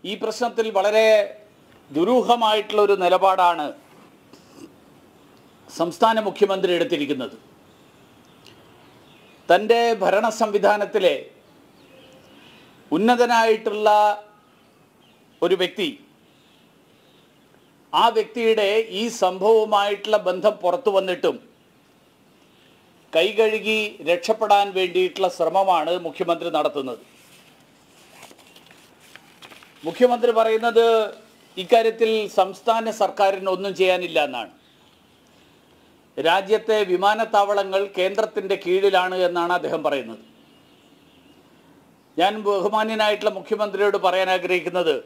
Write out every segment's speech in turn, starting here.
ഈ പ്രശ്നത്തിൽ വളരെ ദുരൂഹമായിട്ടുള്ള ഒരു നിലപാടാണ് സംസ്ഥാന മുഖ്യമന്ത്രി എടുത്തിരിക്കുന്നത് തൻ്റെ ഭരണ സംവിധാനത്തിലെ ഉന്നതനായിട്ടുള്ള ഒരു വ്യക്തി ആ വ്യക്തിയുടെ ഈ സംഭവവുമായിട്ടുള്ള ബന്ധം പുറത്തു വന്നിട്ടും കൈകഴുകി രക്ഷപ്പെടാൻ വേണ്ടിയിട്ടുള്ള ശ്രമമാണ് മുഖ്യമന്ത്രി നടത്തുന്നത് മുഖ്യമന്ത്രി പറയുന്നത് ഇക്കാര്യത്തിൽ സംസ്ഥാന സർക്കാരിന് ഒന്നും ചെയ്യാനില്ല എന്നാണ് രാജ്യത്തെ വിമാനത്താവളങ്ങൾ കേന്ദ്രത്തിൻ്റെ കീഴിലാണ് എന്നാണ് അദ്ദേഹം പറയുന്നത് ഞാൻ ബഹുമാന്യനായിട്ടുള്ള മുഖ്യമന്ത്രിയോട് പറയാൻ ആഗ്രഹിക്കുന്നത്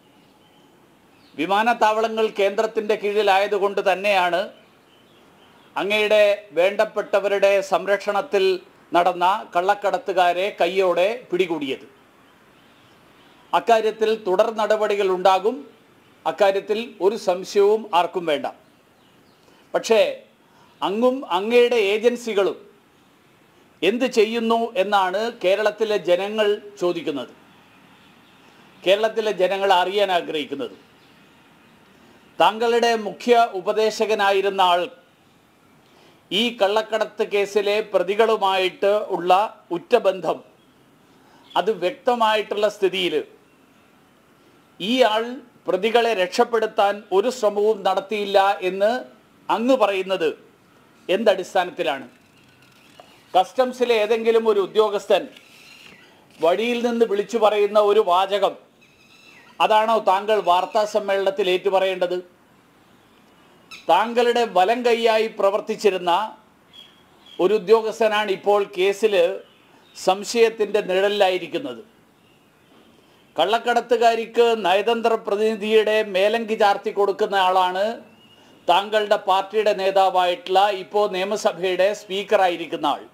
വിമാനത്താവളങ്ങൾ കേന്ദ്രത്തിൻ്റെ കീഴിലായതുകൊണ്ട് തന്നെയാണ് അങ്ങയുടെ വേണ്ടപ്പെട്ടവരുടെ സംരക്ഷണത്തിൽ നടന്ന കള്ളക്കടത്തുകാരെ കയ്യോടെ പിടികൂടിയത് അക്കാര്യത്തിൽ തുടർ നടപടികൾ ഉണ്ടാകും അക്കാര്യത്തിൽ ഒരു സംശയവും ആർക്കും വേണ്ട പക്ഷേ അങ്ങും അങ്ങയുടെ ഏജൻസികളും എന്ത് ചെയ്യുന്നു എന്നാണ് കേരളത്തിലെ ജനങ്ങൾ ചോദിക്കുന്നത് കേരളത്തിലെ ജനങ്ങൾ അറിയാൻ ആഗ്രഹിക്കുന്നത് താങ്കളുടെ മുഖ്യ ഉപദേശകനായിരുന്ന ആൾ ഈ കള്ളക്കടത്ത് കേസിലെ പ്രതികളുമായിട്ട് ഉള്ള ഉറ്റബന്ധം അത് വ്യക്തമായിട്ടുള്ള സ്ഥിതിയിൽ ഈ ആൾ പ്രതികളെ രക്ഷപ്പെടുത്താൻ ഒരു ശ്രമവും നടത്തിയില്ല എന്ന് അങ്ങ് പറയുന്നത് എന്തടിസ്ഥാനത്തിലാണ് കസ്റ്റംസിലെ ഏതെങ്കിലും ഒരു ഉദ്യോഗസ്ഥൻ വഴിയിൽ നിന്ന് വിളിച്ചു പറയുന്ന ഒരു വാചകം അതാണോ താങ്കൾ വാർത്താ സമ്മേളനത്തിൽ ഏറ്റുപറയേണ്ടത് താങ്കളുടെ വലം കൈയായി പ്രവർത്തിച്ചിരുന്ന ഒരു ഉദ്യോഗസ്ഥനാണ് ഇപ്പോൾ കേസിൽ സംശയത്തിൻ്റെ നിഴലിലായിരിക്കുന്നത് കള്ളക്കടത്തുകാരിക്ക് നയതന്ത്ര പ്രതിനിധിയുടെ മേലങ്കി ചാർത്തി കൊടുക്കുന്ന ആളാണ് താങ്കളുടെ പാർട്ടിയുടെ നേതാവായിട്ടുള്ള ഇപ്പോൾ നിയമസഭയുടെ സ്പീക്കറായിരിക്കുന്ന ആൾ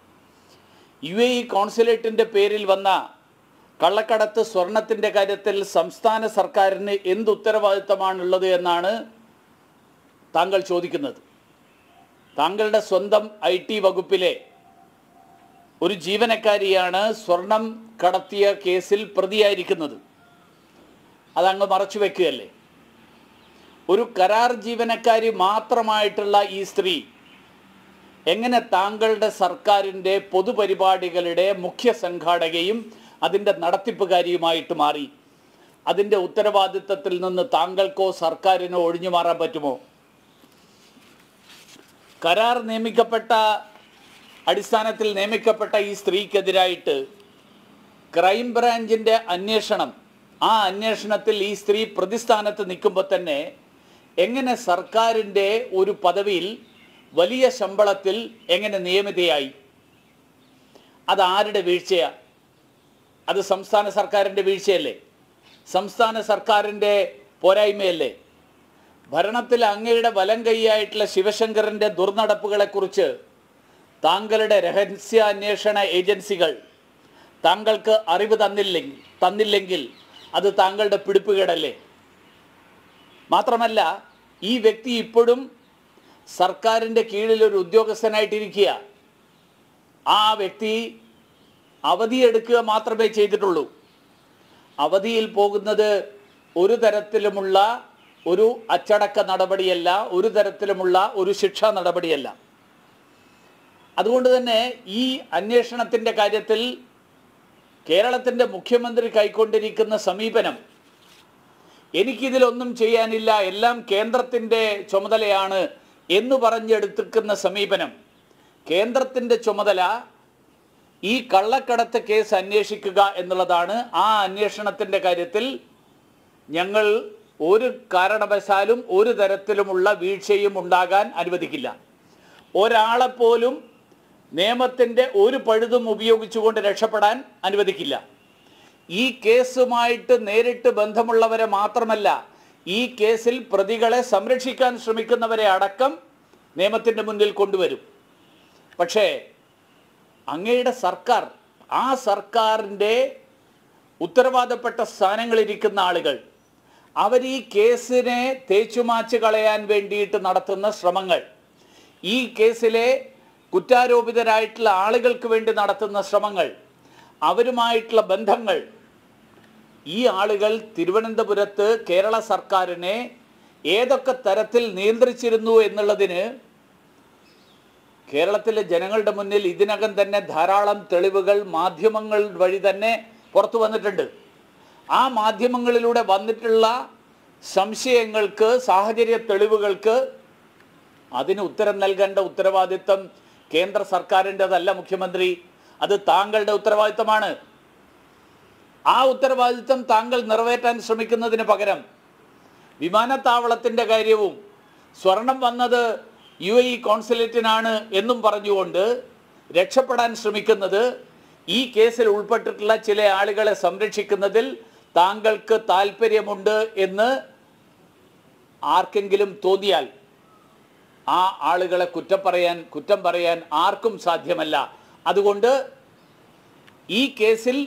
യു എ ഇ കോൺസുലേറ്റിൻ്റെ പേരിൽ വന്ന കള്ളക്കടത്ത് സ്വർണത്തിൻ്റെ കാര്യത്തിൽ സംസ്ഥാന സർക്കാരിന് എന്ത് ഉത്തരവാദിത്തമാണുള്ളത് എന്നാണ് താങ്കൾ ചോദിക്കുന്നത് താങ്കളുടെ സ്വന്തം ഐ ടി വകുപ്പിലെ ഒരു ജീവനക്കാരിയാണ് സ്വർണം കടത്തിയ കേസിൽ പ്രതിയായിരിക്കുന്നത് അതങ്ങ് മറച്ചു വെക്കുകയല്ലേ ഒരു കരാർ ജീവനക്കാരി മാത്രമായിട്ടുള്ള ഈ സ്ത്രീ എങ്ങനെ താങ്കളുടെ സർക്കാരിൻ്റെ പൊതുപരിപാടികളുടെ മുഖ്യ സംഘാടകയും അതിൻ്റെ നടത്തിപ്പുകാരിയുമായിട്ട് മാറി അതിൻ്റെ ഉത്തരവാദിത്തത്തിൽ നിന്ന് താങ്കൾക്കോ സർക്കാരിനോ ഒഴിഞ്ഞു മാറാൻ പറ്റുമോ കരാർ നിയമിക്കപ്പെട്ട അടിസ്ഥാനത്തിൽ നിയമിക്കപ്പെട്ട ഈ സ്ത്രീക്കെതിരായിട്ട് ക്രൈം ബ്രാഞ്ചിൻ്റെ അന്വേഷണം ആ അന്വേഷണത്തിൽ ഈ സ്ത്രീ പ്രതിസ്ഥാനത്ത് നിൽക്കുമ്പോൾ തന്നെ എങ്ങനെ സർക്കാരിൻ്റെ ഒരു പദവിയിൽ വലിയ ശമ്പളത്തിൽ എങ്ങനെ നിയമിതയായി അത് ആരുടെ വീഴ്ചയാ അത് സംസ്ഥാന സർക്കാരിൻ്റെ വീഴ്ചയല്ലേ സംസ്ഥാന സർക്കാരിൻ്റെ പോരായ്മയല്ലേ ഭരണത്തിൽ അങ്ങയുടെ വലം കൈയായിട്ടുള്ള ശിവശങ്കറിൻ്റെ ദുർനടപ്പുകളെക്കുറിച്ച് താങ്കളുടെ രഹസ്യാന്വേഷണ ഏജൻസികൾ താങ്കൾക്ക് അറിവ് തന്നില്ലെങ്കിൽ തന്നില്ലെങ്കിൽ അത് താങ്കളുടെ പിടിപ്പുകേടല്ലേ മാത്രമല്ല ഈ വ്യക്തി ഇപ്പോഴും സർക്കാരിൻ്റെ കീഴിൽ ഒരു ഉദ്യോഗസ്ഥനായിട്ടിരിക്കുക ആ വ്യക്തി അവധിയെടുക്കുക മാത്രമേ ചെയ്തിട്ടുള്ളൂ അവധിയിൽ പോകുന്നത് ഒരു തരത്തിലുമുള്ള ഒരു അച്ചടക്ക നടപടിയല്ല ഒരു തരത്തിലുമുള്ള ഒരു ശിക്ഷാ നടപടിയല്ല അതുകൊണ്ട് തന്നെ ഈ അന്വേഷണത്തിൻ്റെ കാര്യത്തിൽ കേരളത്തിൻ്റെ മുഖ്യമന്ത്രി കൈക്കൊണ്ടിരിക്കുന്ന സമീപനം എനിക്കിതിലൊന്നും ചെയ്യാനില്ല എല്ലാം കേന്ദ്രത്തിൻ്റെ ചുമതലയാണ് എന്ന് പറഞ്ഞെടുത്തിരിക്കുന്ന സമീപനം കേന്ദ്രത്തിൻ്റെ ചുമതല ഈ കള്ളക്കടത്ത് കേസ് അന്വേഷിക്കുക എന്നുള്ളതാണ് ആ അന്വേഷണത്തിൻ്റെ കാര്യത്തിൽ ഞങ്ങൾ ഒരു കാരണവശാലും ഒരു തരത്തിലുമുള്ള വീഴ്ചയും ഉണ്ടാകാൻ അനുവദിക്കില്ല ഒരാളെപ്പോലും നിയമത്തിൻ്റെ ഒരു പഴുതും ഉപയോഗിച്ചുകൊണ്ട് രക്ഷപ്പെടാൻ അനുവദിക്കില്ല ഈ കേസുമായിട്ട് നേരിട്ട് ബന്ധമുള്ളവരെ മാത്രമല്ല ഈ കേസിൽ പ്രതികളെ സംരക്ഷിക്കാൻ ശ്രമിക്കുന്നവരെ അടക്കം നിയമത്തിൻ്റെ മുന്നിൽ കൊണ്ടുവരും പക്ഷേ അങ്ങയുടെ സർക്കാർ ആ സർക്കാരിൻ്റെ ഉത്തരവാദപ്പെട്ട സ്ഥാനങ്ങളിരിക്കുന്ന ആളുകൾ അവർ ഈ കേസിനെ തേച്ചുമാച്ച് കളയാൻ വേണ്ടിയിട്ട് നടത്തുന്ന ശ്രമങ്ങൾ ഈ കേസിലെ കുറ്റാരോപിതരായിട്ടുള്ള ആളുകൾക്ക് വേണ്ടി നടത്തുന്ന ശ്രമങ്ങൾ അവരുമായിട്ടുള്ള ബന്ധങ്ങൾ ഈ ആളുകൾ തിരുവനന്തപുരത്ത് കേരള സർക്കാരിനെ ഏതൊക്കെ തരത്തിൽ നിയന്ത്രിച്ചിരുന്നു എന്നുള്ളതിന് കേരളത്തിലെ ജനങ്ങളുടെ മുന്നിൽ ഇതിനകം തന്നെ ധാരാളം തെളിവുകൾ മാധ്യമങ്ങൾ വഴി തന്നെ പുറത്തു വന്നിട്ടുണ്ട് ആ മാധ്യമങ്ങളിലൂടെ വന്നിട്ടുള്ള സംശയങ്ങൾക്ക് സാഹചര്യ തെളിവുകൾക്ക് അതിന് ഉത്തരം നൽകേണ്ട ഉത്തരവാദിത്തം കേന്ദ്ര സർക്കാരിൻ്റെതല്ല മുഖ്യമന്ത്രി അത് താങ്കളുടെ ഉത്തരവാദിത്തമാണ് ആ ഉത്തരവാദിത്തം താങ്കൾ നിറവേറ്റാൻ ശ്രമിക്കുന്നതിന് പകരം വിമാനത്താവളത്തിൻ്റെ കാര്യവും സ്വർണം വന്നത് യു എ ഇ കോൺസുലേറ്റിനാണ് എന്നും പറഞ്ഞുകൊണ്ട് രക്ഷപ്പെടാൻ ശ്രമിക്കുന്നത് ഈ കേസിൽ ഉൾപ്പെട്ടിട്ടുള്ള ചില ആളുകളെ സംരക്ഷിക്കുന്നതിൽ താങ്കൾക്ക് താല്പര്യമുണ്ട് എന്ന് ആർക്കെങ്കിലും തോന്നിയാൽ ആ ആളുകളെ കുറ്റം പറയാൻ കുറ്റം പറയാൻ ആർക്കും സാധ്യമല്ല അതുകൊണ്ട് ഈ കേസിൽ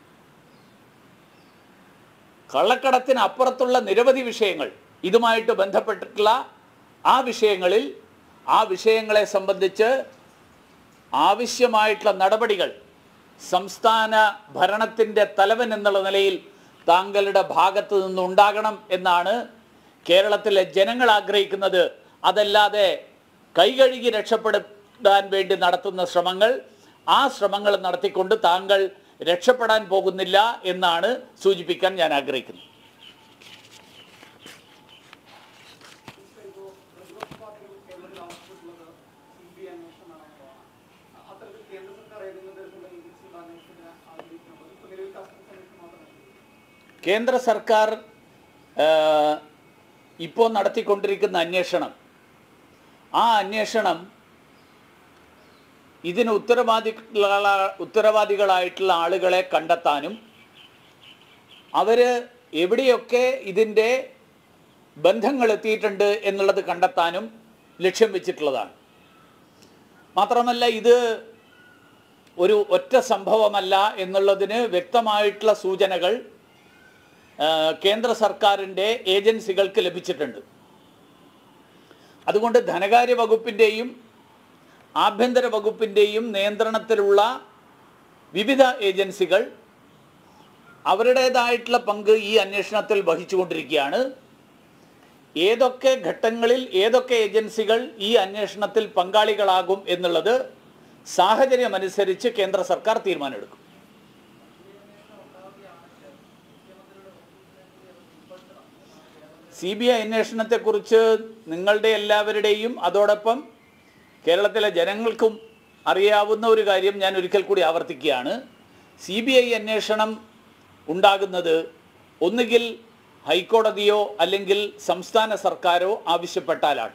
കള്ളക്കടത്തിന് അപ്പുറത്തുള്ള നിരവധി വിഷയങ്ങൾ ഇതുമായിട്ട് ബന്ധപ്പെട്ടിട്ടുള്ള ആ വിഷയങ്ങളിൽ ആ വിഷയങ്ങളെ സംബന്ധിച്ച് ആവശ്യമായിട്ടുള്ള നടപടികൾ സംസ്ഥാന ഭരണത്തിൻ്റെ തലവൻ എന്നുള്ള നിലയിൽ താങ്കളുടെ ഭാഗത്ത് നിന്നുണ്ടാകണം എന്നാണ് കേരളത്തിലെ ജനങ്ങൾ ആഗ്രഹിക്കുന്നത് അതല്ലാതെ കൈകഴുകി രക്ഷപ്പെടുത്താൻ വേണ്ടി നടത്തുന്ന ശ്രമങ്ങൾ ആ ശ്രമങ്ങൾ നടത്തിക്കൊണ്ട് താങ്കൾ രക്ഷപ്പെടാൻ പോകുന്നില്ല എന്നാണ് സൂചിപ്പിക്കാൻ ഞാൻ ആഗ്രഹിക്കുന്നത് കേന്ദ്ര സർക്കാർ ഇപ്പോൾ നടത്തിക്കൊണ്ടിരിക്കുന്ന അന്വേഷണം ആ അന്വേഷണം ഇതിന് ഉത്തരവാദി ഉത്തരവാദികളായിട്ടുള്ള ആളുകളെ കണ്ടെത്താനും അവർ എവിടെയൊക്കെ ഇതിൻ്റെ ബന്ധങ്ങൾ എത്തിയിട്ടുണ്ട് എന്നുള്ളത് കണ്ടെത്താനും ലക്ഷ്യം വെച്ചിട്ടുള്ളതാണ് മാത്രമല്ല ഇത് ഒരു ഒറ്റ സംഭവമല്ല എന്നുള്ളതിന് വ്യക്തമായിട്ടുള്ള സൂചനകൾ ആ, കേന്ദ്ര സർക്കാരിൻ്റെ ഏജൻസികൾക്ക് ലഭിച്ചിട്ടുണ്ട് അതുകൊണ്ട് ധനകാര്യ വകുപ്പിൻ്റെയും ആഭ്യന്തര വകുപ്പിൻ്റെയും നിയന്ത്രണത്തിലുള്ള വിവിധ ഏജൻസികൾ അവരുടേതായിട്ടുള്ള പങ്ക് ഈ അന്വേഷണത്തിൽ വഹിച്ചുകൊണ്ടിരിക്കുകയാണ് ഏതൊക്കെ ഘട്ടങ്ങളിൽ ഏതൊക്കെ ഏജൻസികൾ ഈ അന്വേഷണത്തിൽ പങ്കാളികളാകും എന്നുള്ളത് സാഹചര്യമനുസരിച്ച് കേന്ദ്ര സർക്കാർ തീരുമാനമെടുക്കും സി ബി ഐ അന്വേഷണത്തെക്കുറിച്ച് നിങ്ങളുടെ എല്ലാവരുടെയും അതോടൊപ്പം കേരളത്തിലെ ജനങ്ങൾക്കും അറിയാവുന്ന ഒരു കാര്യം ഞാൻ ഒരിക്കൽ കൂടി ആവർത്തിക്കുകയാണ് സി ബി ഐ അന്വേഷണം ഉണ്ടാകുന്നത് ഒന്നുകിൽ ഹൈക്കോടതിയോ അല്ലെങ്കിൽ സംസ്ഥാന സർക്കാരോ ആവശ്യപ്പെട്ടാലാണ്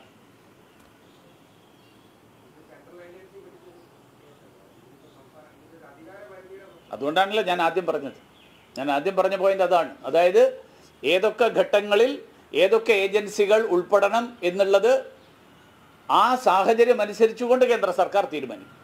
അതുകൊണ്ടാണല്ലോ ഞാൻ ആദ്യം പറഞ്ഞത് ഞാൻ ആദ്യം പറഞ്ഞ പോയിന്റ് അതാണ് അതായത് ഏതൊക്കെ ഘട്ടങ്ങളിൽ ഏതൊക്കെ ഏജൻസികൾ ഉൾപ്പെടണം എന്നുള്ളത് ആ സാഹചര്യം അനുസരിച്ചുകൊണ്ട് കേന്ദ്ര സർക്കാർ തീരുമാനിക്കും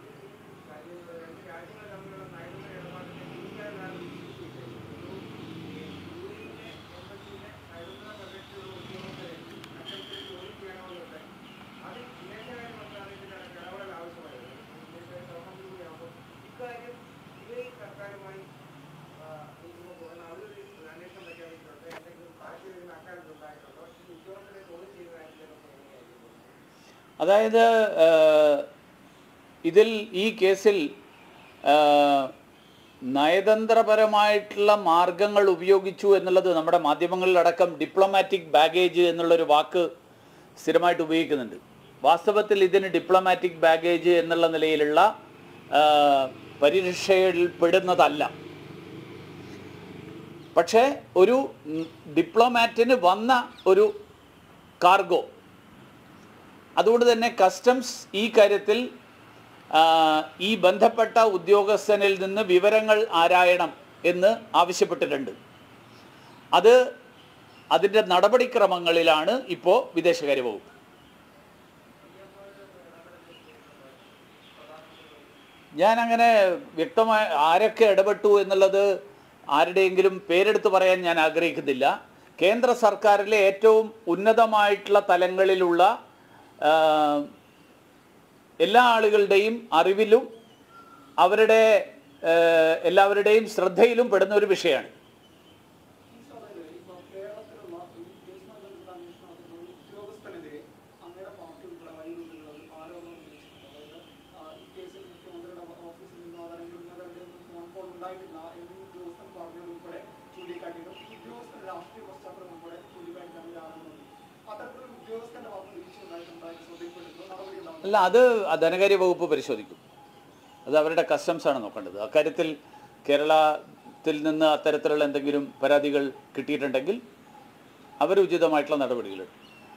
അതായത് ഏഹ്, ഇതിൽ ഈ കേസിൽ ഏഹ്, നയതന്ത്രപരമായിട്ടുള്ള മാർഗങ്ങൾ ഉപയോഗിച്ചു എന്നുള്ളത് നമ്മുടെ മാധ്യമങ്ങളിലടക്കം ഡിപ്ലോമാറ്റിക് ബാഗേജ് എന്നുള്ളൊരു വാക്ക് സ്ഥിരമായിട്ട് ഉപയോഗിക്കുന്നുണ്ട് വാസ്തവത്തിൽ ഇതിന് ഡിപ്ലോമാറ്റിക് ബാഗേജ് എന്നുള്ള നിലയിലുള്ള ഏഹ്, പരിരക്ഷയിൽ പെടുന്നതല്ല പക്ഷേ ഒരു ഉം, ഡിപ്ലോമാറ്റിന് വന്ന ഒരു കാർഗോ അതുകൊണ്ട് തന്നെ കസ്റ്റംസ് ഈ കാര്യത്തിൽ ആ, ഈ ബന്ധപ്പെട്ട ഉദ്യോഗസ്ഥനിൽ നിന്ന് വിവരങ്ങൾ ആരായണം എന്ന് ആവശ്യപ്പെട്ടിട്ടുണ്ട് അത് അതിൻ്റെ നടപടിക്രമങ്ങളിലാണ് ഇപ്പോൾ വിദേശകാര്യ വകുപ്പ് ഞാൻ അങ്ങനെ വ്യക്തമായ ആരൊക്കെ ഇടപെട്ടു എന്നുള്ളത് ആരുടെയെങ്കിലും പേരെടുത്ത് പറയാൻ ഞാൻ ആഗ്രഹിക്കുന്നില്ല കേന്ദ്ര സർക്കാരിലെ ഏറ്റവും ഉന്നതമായിട്ടുള്ള തലങ്ങളിലുള്ള ആ, എല്ലാ ആളുകളുടെയും അറിവിലും അവരുടെ ആ, എല്ലാവരുടെയും ശ്രദ്ധയിലും പെടുന്ന ഒരു വിഷയമാണ് ഉദ്യോഗസ്ഥരുടെ രാഷ്ട്രീയ പശ്ചാത്തലം നമ്മുടെ ചൂണ്ടിക്കാണിക്കാൻ തമ്മിലാണെന്നുണ്ട് അത്തരത്തിലൊരു ഉദ്യോഗസ്ഥന്റെ ഭാഗത്ത് വീഴ്ച ഉണ്ടായിട്ടുണ്ടായിട്ട് ശ്രദ്ധയിൽപ്പെട്ടിട്ടുണ്ടോ നടപടി ഉണ്ടാവും അല്ല അത് ആ ധനകാര്യ വകുപ്പ് പരിശോധിക്കും അത് അവരുടെ കസ്റ്റംസ് ആണ് നോക്കേണ്ടത് അക്കാര്യത്തിൽ കേരളത്തിൽ നിന്ന് അത്തരത്തിലുള്ള എന്തെങ്കിലും പരാതികൾ കിട്ടിയിട്ടുണ്ടെങ്കിൽ അവർ ഉചിതമായിട്ടുള്ള നടപടികളെടുക്കും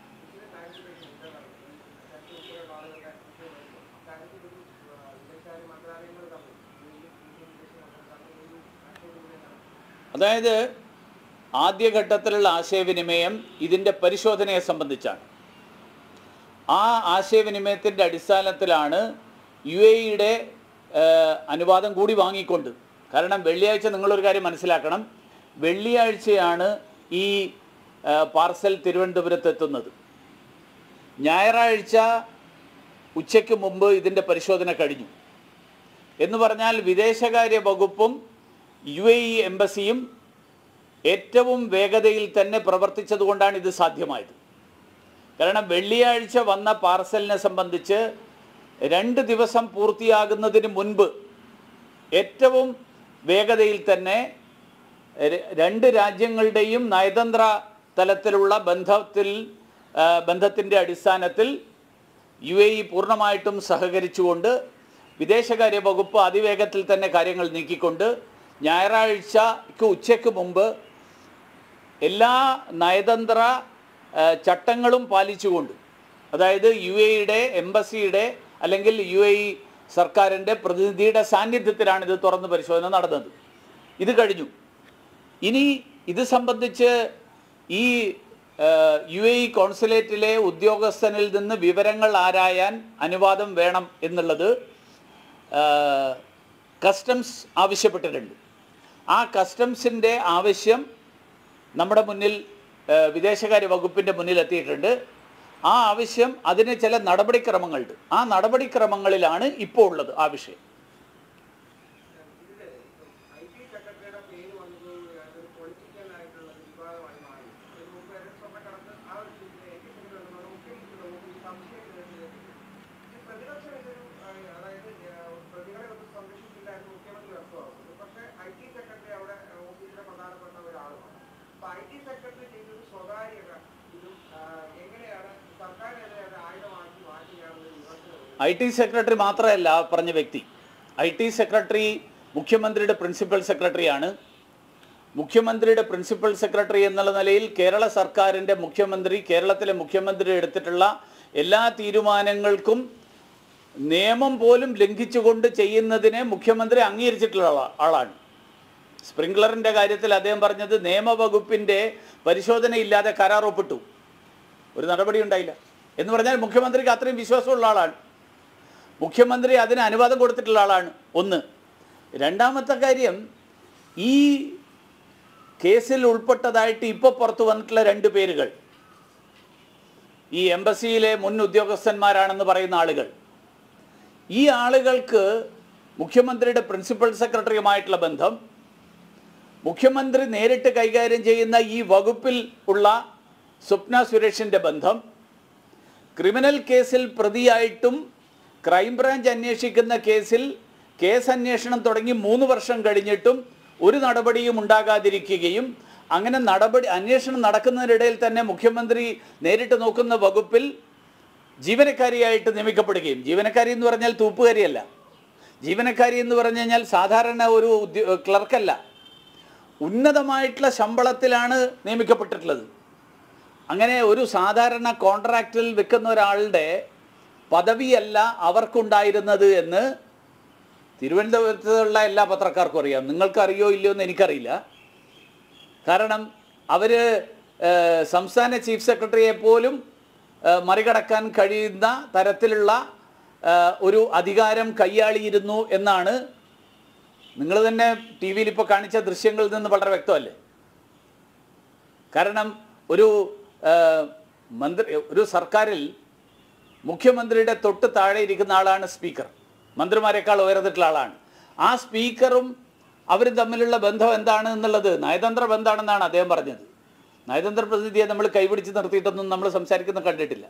അതായത് ആദ്യഘട്ടത്തിലുള്ള ആശയവിനിമയം ഇതിൻ്റെ പരിശോധനയെ സംബന്ധിച്ചാണ് ആ ആശയവിനിമയത്തിൻ്റെ അടിസ്ഥാനത്തിലാണ് യു എ ഇയുടെ അനുവാദം കൂടി വാങ്ങിക്കൊണ്ട് കാരണം വെള്ളിയാഴ്ച നിങ്ങളൊരു കാര്യം മനസ്സിലാക്കണം വെള്ളിയാഴ്ചയാണ് ഈ ആ, പാർസൽ തിരുവനന്തപുരത്ത് എത്തുന്നത് ഞായറാഴ്ച ഉച്ചയ്ക്ക് മുമ്പ് ഇതിൻ്റെ പരിശോധന കഴിഞ്ഞു എന്ന് പറഞ്ഞാൽ വിദേശകാര്യ വകുപ്പും യു എ ഇ എംബസിയും ഏറ്റവും വേഗതയിൽ തന്നെ പ്രവർത്തിച്ചതുകൊണ്ടാണ് ഇത് സാധ്യമായത് കാരണം വെള്ളിയാഴ്ച വന്ന പാർസലിനെ സംബന്ധിച്ച് രണ്ട് ദിവസം പൂർത്തിയാകുന്നതിന് മുൻപ് ഏറ്റവും വേഗതയിൽ തന്നെ ര- രണ്ട് രാജ്യങ്ങളുടെയും നയതന്ത്ര തലത്തിലുള്ള ബന്ധത്തിൽ ആ, ബന്ധത്തിൻ്റെ അടിസ്ഥാനത്തിൽ യു എ ഇ പൂർണ്ണമായിട്ടും സഹകരിച്ചുകൊണ്ട് വിദേശകാര്യ വകുപ്പ് അതിവേഗത്തിൽ തന്നെ കാര്യങ്ങൾ നീക്കിക്കൊണ്ട് ഞായറാഴ്ചക്ക് ഉച്ചയ്ക്ക് മുമ്പ് എല്ലാ നയതന്ത്ര ആ, ചട്ടങ്ങളും പാലിച്ചുകൊണ്ട് അതായത് യു എയുടെ എംബസിയുടെ അല്ലെങ്കിൽ യു എ ഇ സർക്കാരിൻ്റെ പ്രതിനിധിയുടെ സാന്നിധ്യത്തിലാണ് ഇത് തുറന്ന് പരിശോധന നടന്നത് ഇത് കഴിഞ്ഞു ഇനി ഇത് സംബന്ധിച്ച് ഈ ആ, യു എ ഇ കോൺസുലേറ്റിലെ ഉദ്യോഗസ്ഥനിൽ നിന്ന് വിവരങ്ങൾ ആരായാൻ അനുവാദം വേണം എന്നുള്ളത് ആ, കസ്റ്റംസ് ആവശ്യപ്പെട്ടിട്ടുണ്ട് ആ കസ്റ്റംസിൻ്റെ ആവശ്യം നമ്മുടെ മുന്നിൽ ആ, വിദേശകാര്യ വകുപ്പിൻ്റെ മുന്നിൽ എത്തിയിട്ടുണ്ട് ആ ആവശ്യം അതിന് ചില നടപടിക്രമങ്ങളുണ്ട് ആ നടപടിക്രമങ്ങളിലാണ് ഇപ്പോൾ ഉള്ളത് ആ വിഷയം ഐ ടി സെക്രട്ടറിയുടെ പേര് വന്നത് ഒരു പൊളിറ്റിക്കൽ ആയിട്ടുള്ള ഒരു വിവാദമായി മാറി അതിന് മുമ്പ് ഒരു സ്വർണ്ണക്കടത്ത് ആ ഒരു ഐ ടി സെക്രട്ടറി മുഖ്യമന്ത്രി നമുക്ക് ഈ സംശയം കേട്ടിട്ടുണ്ട്. ഈ പ്രതിപക്ഷം ഇതൊരു ആ, അതായത് ആ, പ്രതികളെ ഒന്നും സംരക്ഷിച്ചില്ലായിരുന്നു മുഖ്യമന്ത്രി വ്യക്തമാക്കുന്നത് പക്ഷേ ഐ ടി സെക്രട്ടറി അവിടെ ആ, ഓഫീസിലെ പ്രധാനപ്പെട്ട ഒരാളുമാണ് അപ്പൊ ഐ ടി സെക്രട്ടറി ചെയ്തത് സ്വകാര്യത ഇതും ആ, എങ്ങനെയാണ് സർക്കാരിനെതിരെ അത് ആയുധമാക്കി മാറ്റുകയാണെന്നൊരു വിമർശനം ഐ ടി സെക്രട്ടറി മാത്രമല്ല ആ പറഞ്ഞ വ്യക്തി ഐ ടി സെക്രട്ടറി മുഖ്യമന്ത്രിയുടെ പ്രിൻസിപ്പൽ സെക്രട്ടറിയാണ് മുഖ്യമന്ത്രിയുടെ പ്രിൻസിപ്പൽ സെക്രട്ടറി എന്നുള്ള നിലയിൽ കേരള സർക്കാരിൻ്റെ മുഖ്യമന്ത്രി കേരളത്തിലെ മുഖ്യമന്ത്രി എടുത്തിട്ടുള്ള എല്ലാ തീരുമാനങ്ങൾക്കും നിയമം പോലും ലംഘിച്ചുകൊണ്ട് ചെയ്യുന്നതിനെ മുഖ്യമന്ത്രി അംഗീകരിച്ചിട്ടുള്ള ആളാ- ആളാണ് സ്പ്രിംഗ്ലറിൻ്റെ കാര്യത്തിൽ അദ്ദേഹം പറഞ്ഞത് നിയമവകുപ്പിൻ്റെ പരിശോധനയില്ലാതെ കരാർ ഒപ്പിട്ടു ഒരു നടപടി ഉണ്ടായില്ല എന്ന് പറഞ്ഞാൽ മുഖ്യമന്ത്രിക്ക് അത്രയും വിശ്വാസമുള്ള ആളാണ് മുഖ്യമന്ത്രി അതിന് അനുവാദം കൊടുത്തിട്ടുള്ള ആളാണ് ഒന്ന് രണ്ടാമത്തെ കാര്യം ഈ കേസിൽ ഉൾപ്പെട്ടതായിട്ട് ഇപ്പോൾ പുറത്തു വന്നിട്ടുള്ള രണ്ട് പേരുകൾ ഈ എംബസിയിലെ മുൻ ഉദ്യോഗസ്ഥന്മാരാണെന്ന് പറയുന്ന ആളുകൾ ഈ ആളുകൾക്ക് മുഖ്യമന്ത്രിയുടെ പ്രിൻസിപ്പൽ സെക്രട്ടറിയുമായിട്ടുള്ള ബന്ധം മുഖ്യമന്ത്രി നേരിട്ട് കൈകാര്യം ചെയ്യുന്ന ഈ വകുപ്പിൽ ഉള്ള സ്വപ്ന സുരേഷിൻ്റെ ബന്ധം ക്രിമിനൽ കേസിൽ പ്രതിയായിട്ടും ക്രൈംബ്രാഞ്ച് അന്വേഷിക്കുന്ന കേസിൽ കേസ് അന്വേഷണം തുടങ്ങി മൂന്ന് വർഷം കഴിഞ്ഞിട്ടും ഒരു നടപടിയും ഉണ്ടാകാതിരിക്കുകയും അങ്ങനെ നടപടി അന്വേഷണം നടക്കുന്നതിനിടയിൽ തന്നെ മുഖ്യമന്ത്രി നേരിട്ട് നോക്കുന്ന വകുപ്പിൽ ജീവനക്കാരിയായിട്ട് നിയമിക്കപ്പെടുകയും ജീവനക്കാരി എന്ന് പറഞ്ഞാൽ തൂപ്പുകാരിയല്ല ജീവനക്കാരി എന്ന് പറഞ്ഞു കഴിഞ്ഞാൽ സാധാരണ ഒരു ഉദ്യോ ക്ലർക്കല്ല ഉന്നതമായിട്ടുള്ള ശമ്പളത്തിലാണ് നിയമിക്കപ്പെട്ടിട്ടുള്ളത് അങ്ങനെ ഒരു സാധാരണ കോൺട്രാക്റ്റിൽ വെക്കുന്ന ഒരാളുടെ പദവിയല്ല അവർക്കുണ്ടായിരുന്നത് എന്ന് തിരുവനന്തപുരത്തുള്ള എല്ലാ പത്രക്കാർക്കും അറിയാം നിങ്ങൾക്ക് അറിയോ ഇല്ലയോ എന്ന് എനിക്കറിയില്ല കാരണം അവർ സംസ്ഥാന ചീഫ് സെക്രട്ടറിയെ പോലും ഏ, മറികടക്കാൻ കഴിയുന്ന തരത്തിലുള്ള ഏ, ഒരു അധികാരം കൈയാളിയിരുന്നു എന്നാണ് നിങ്ങൾ തന്നെ ടി വിയിൽ ഇപ്പോൾ കാണിച്ച ദൃശ്യങ്ങളിൽ നിന്ന് വളരെ വ്യക്തമല്ലേ കാരണം ഒരു ആ, മന്ത്രി ഒരു സർക്കാരിൽ മുഖ്യമന്ത്രിയുടെ തൊട്ട് താഴെ ഇരിക്കുന്ന ആളാണ് സ്പീക്കർ മന്ത്രിമാരെക്കാൾ ഉയർന്നിട്ടുള്ള ആളാണ് ആ സ്പീക്കറും അവരും തമ്മിലുള്ള ബന്ധം എന്താണ് എന്നുള്ളത് നയതന്ത്ര ബന്ധമാണെന്നാണ് അദ്ദേഹം പറഞ്ഞത് നയതന്ത്ര പ്രതിനിധിയെ നമ്മൾ കൈപിടിച്ച് നിർത്തിയിട്ടൊന്നും നമ്മൾ സംസാരിക്കുന്ന കണ്ടിട്ടില്ല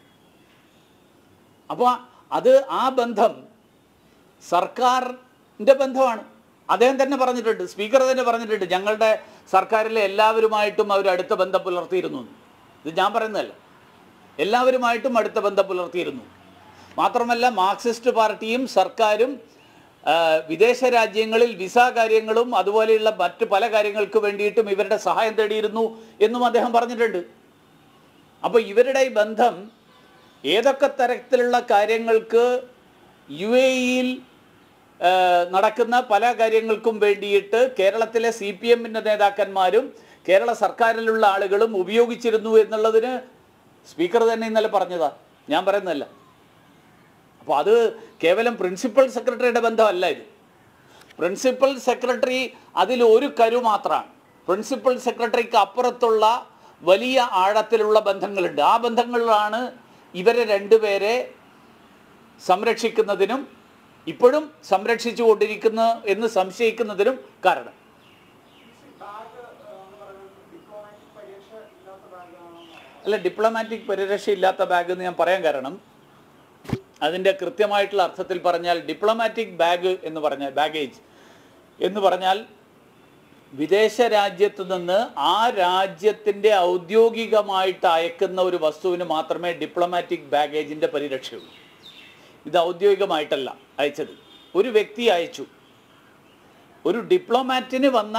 അപ്പോൾ അത് ആ ബന്ധം സർക്കാരിൻ്റെ ബന്ധമാണ് അദ്ദേഹം തന്നെ പറഞ്ഞിട്ടുണ്ട് സ്പീക്കർ തന്നെ പറഞ്ഞിട്ടുണ്ട് ഞങ്ങളുടെ സർക്കാരിലെ എല്ലാവരുമായിട്ടും അവർ അടുത്ത ബന്ധം പുലർത്തിയിരുന്നു എന്ന്. ഇത് ഞാൻ പറയുന്നതല്ല എല്ലാവരുമായിട്ടും അടുത്ത ബന്ധം പുലർത്തിയിരുന്നു മാത്രമല്ല മാർക്സിസ്റ്റ് പാർട്ടിയും സർക്കാരും ആ, വിദേശ രാജ്യങ്ങളിൽ വിസ കാര്യങ്ങളും അതുപോലെയുള്ള മറ്റ് പല കാര്യങ്ങൾക്ക് വേണ്ടിയിട്ടും ഇവരുടെ സഹായം തേടിയിരുന്നു എന്നും അദ്ദേഹം പറഞ്ഞിട്ടുണ്ട് അപ്പോൾ ഇവരുടെ ഈ ബന്ധം ഏതൊക്കെ തരത്തിലുള്ള കാര്യങ്ങൾക്ക് യു എ ഇയിൽ നടക്കുന്ന പല കാര്യങ്ങൾക്കും വേണ്ടിയിട്ട് കേരളത്തിലെ സി പി എമ്മിൻ്റെ നേതാക്കന്മാരും കേരള സർക്കാരിലുള്ള ആളുകളും ഉപയോഗിച്ചിരുന്നു എന്നുള്ളതിന് സ്പീക്കർ തന്നെ ഇന്നലെ പറഞ്ഞതാ ഞാൻ പറയുന്നതല്ല അപ്പോൾ അത് കേവലം പ്രിൻസിപ്പൽ സെക്രട്ടറിയുടെ ബന്ധമല്ല ഇത് പ്രിൻസിപ്പൽ സെക്രട്ടറി അതിൽ ഒരു കരു മാത്രമാണ് പ്രിൻസിപ്പൽ സെക്രട്ടറിക്ക് അപ്പുറത്തുള്ള വലിയ ആഴത്തിലുള്ള ബന്ധങ്ങളുണ്ട് ആ ബന്ധങ്ങളിലാണ് ഇവരെ രണ്ടുപേരെ സംരക്ഷിക്കുന്നതിനും ഇപ്പോഴും സംരക്ഷിച്ചു കൊണ്ടിരിക്കുന്നു എന്ന് സംശയിക്കുന്നതിനും കാരണം ബാഗ് എന്ന് പറയുന്നത് ഡിപ്ലോമാറ്റിക് പരീക്ഷ ഇല്ലാത്ത ബാഗാണോ അല്ല ഡിപ്ലോമാറ്റിക് പരിരക്ഷ ഇല്ലാത്ത ബാഗ് എന്ന് ഞാൻ പറയാൻ കാരണം അതിൻ്റെ കൃത്യമായിട്ടുള്ള അർത്ഥത്തിൽ പറഞ്ഞാൽ ഡിപ്ലോമാറ്റിക് ബാഗ് എന്ന് പറഞ്ഞാൽ ബാഗേജ് എന്ന് പറഞ്ഞാൽ വിദേശ രാജ്യത്ത് നിന്ന് ആ രാജ്യത്തിൻ്റെ ഔദ്യോഗികമായിട്ട് അയക്കുന്ന ഒരു വസ്തുവിന് മാത്രമേ ഡിപ്ലോമാറ്റിക് ബാഗേജിൻ്റെ പരിരക്ഷയുള്ളൂ ഇത് ഔദ്യോഗികമായിട്ടല്ല അയച്ചത് ഒരു വ്യക്തി അയച്ചു ഒരു ഡിപ്ലോമാറ്റിന് വന്ന